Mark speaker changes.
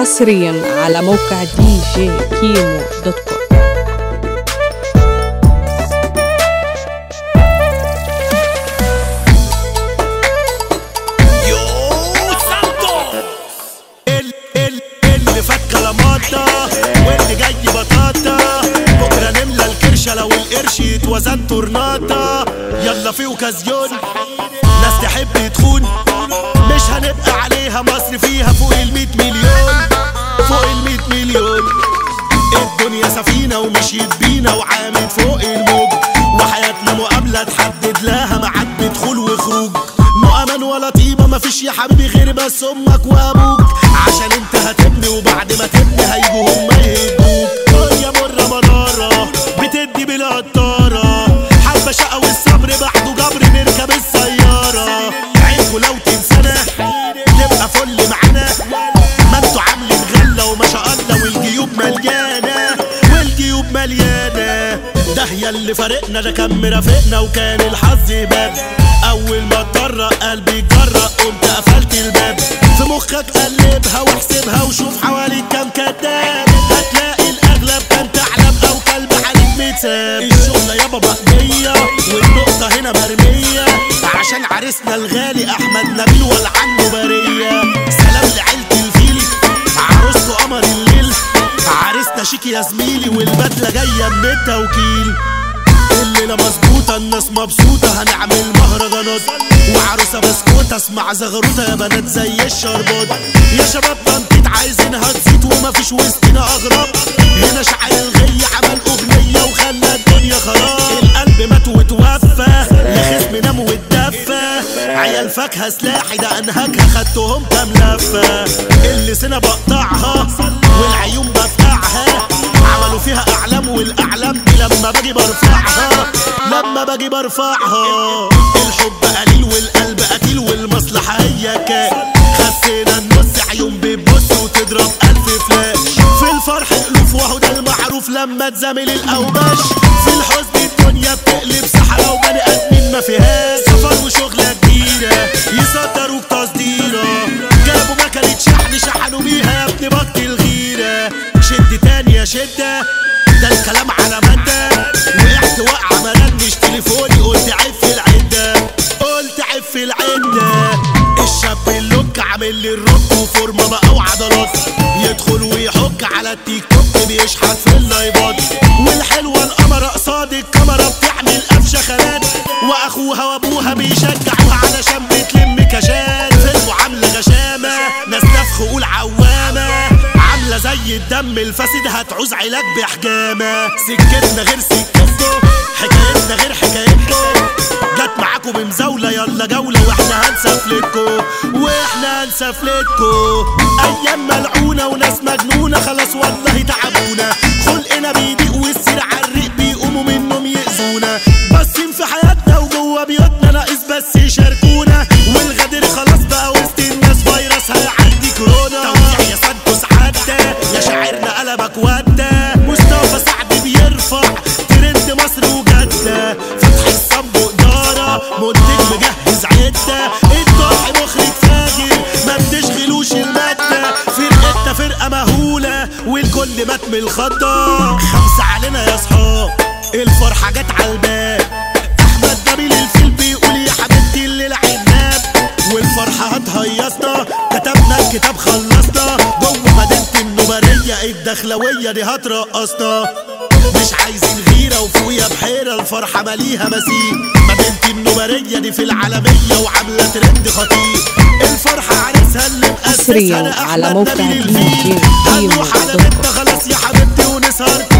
Speaker 1: حصريا على موقع دي جي كيمو دوت كوم
Speaker 2: يو سانتوس ال ال اللي فات كلاماتا واللي جاي بطاطا بكره نملى الكرشه لو القرش يتوزن تورناتا يلا في اوكازيون ناس تحب تخون مش هنبقى عليها مصر فيها فوق ال 100 مليون فوق ال 100 مليون الدنيا سفينة ومشيت بينا وعامت فوق الموج وحياتنا مقابلة تحدد لها ميعاد بدخول وخروج مؤمن ولا طيبة مفيش يا حبيبي غير بس أمك وأبوك عشان أنت هتبني وبعد ما تبني هيجوا هما يهدوك دنيا مرة منارة بتدي بلا قطارة حبة شقة والصبر بعده جبر نركب السيارة عينكوا لو تنسانا تبقى فل معانا ما انتوا عاملين غلة وما شاء الله والجيوب مليانة والجيوب مليانة ده هي اللي فارقنا ده كان مرافقنا وكان الحظ باب أول ما اتطرق قلبي اتجرأ قمت قفلت الباب في مخك قلبها واحسبها وشوف حواليك كام كداب هتلاقي الأغلب كان ثعلب أو كلب حليب متساب الشغلة يابا بقضية والنقطة هنا مرمية عشان عريسنا الغالي أحمد نبيل والعنه برية سلام لعيلة الفيل عروسته قمر الليل عريسنا شيك يا زميلي والبدلة جاية من التوكيل الليلة مظبوطة الناس مبسوطة هنعمل مهرجانات وعروسة بسكوتة اسمع زغروطة يا بنات زي الشربات يا شباب تنطيط عايزينها تزيد ومفيش وسطنا أغراب هنا شعر الغية عمل أغنية وخلى الدنيا خراب القلب مات وتوفى يا خصم نام واتدفى عيال فاكهة سلاحي ده أنهكها خدتهم كام لفة اللي سنة بقطعها والعيون بفقعها عملوا فيها اعلام والاعلام دي لما باجي برفعها لما باجي برفعها الحب قليل والقلب قتيل والمصلحه هي كام خسينا النص عيون بتبص وتضرب الف فلاش في الفرح الوف وهو ده المعروف لما تزامل الاوباش في الحزن الدنيا بتقلب صحراء وبني ادمين ما فيهاش سفر وشغله كبيره يصدروك تصديره جابوا مكنه شحن شحنوا بيها يا ابني بطل غيره شد تاني يا شدة ده الكلام على مادة وقعت وقعة مرنش تليفوني قلت عيب في العدة قلت عيب في العدة الشاب اللوك عامل لي الروك وفورمة بقى وعضلات يدخل ويحك على التيك توك بيشحت في اللايفات والحلوة القمرة قصاد الكاميرا بتعمل قفشة خانات واخوها وابوها بيشجعوها علشان بتلم كاشات في المعاملة غشامة ناس نفخ قول عوامة عاملة زي الدم الفاسد هتعوز علاج بحجامة سكتنا غير سكتكم حكايتنا غير حكايتكم جت معاكم بمزاولة يلا جولة واحنا هنسفلتكم واحنا هنسفلتكم ايام ملعونة وناس مجنونة خلاص والله تعبونا خلقنا بيضيق والسير عالريق بيقوموا منهم يأذونا باصين في حياتنا وجوه بيوتنا ناقص بس يشاركونا والغدر خلاص بقى وسط الناس فيروس هيعدي كورونا توزيع يا سانتوس عدى يا شاعرنا قلبك ودى مصطفى سعد بيرفع ترند مصر وجدة فتح الصنب إدارة منتج مجهز عدة الضاحي مخرج فاجر ما بتشغلوش المادة فرقتنا فرقة مهولة والكل مات من الخضة خمسة علينا يا صحاب الفرحة جت عالباب أحمد نبيل الفيل بيقول يا حبيبتي الليل عناب والفرحة هتهيصنا كتبنا الكتاب خلصنا جوه مدينة النوبرية الدخلوية دي هترقصنا مش عايزين غيرة وفوقيا بحيرة الفرحة ماليها مثيل مدينة النوبرية دي في العالمية وعاملة ترند خطير الفرحة عريسها اللي مأسسها
Speaker 1: حصرياً
Speaker 2: أنا
Speaker 1: على
Speaker 2: أحمد
Speaker 1: موقع
Speaker 2: نبيل
Speaker 1: دي جي
Speaker 2: الفيل
Speaker 1: كيمو
Speaker 2: هنروح على
Speaker 1: دوت كوم.
Speaker 2: بيتنا خلاص يا حبيبتي ونسهر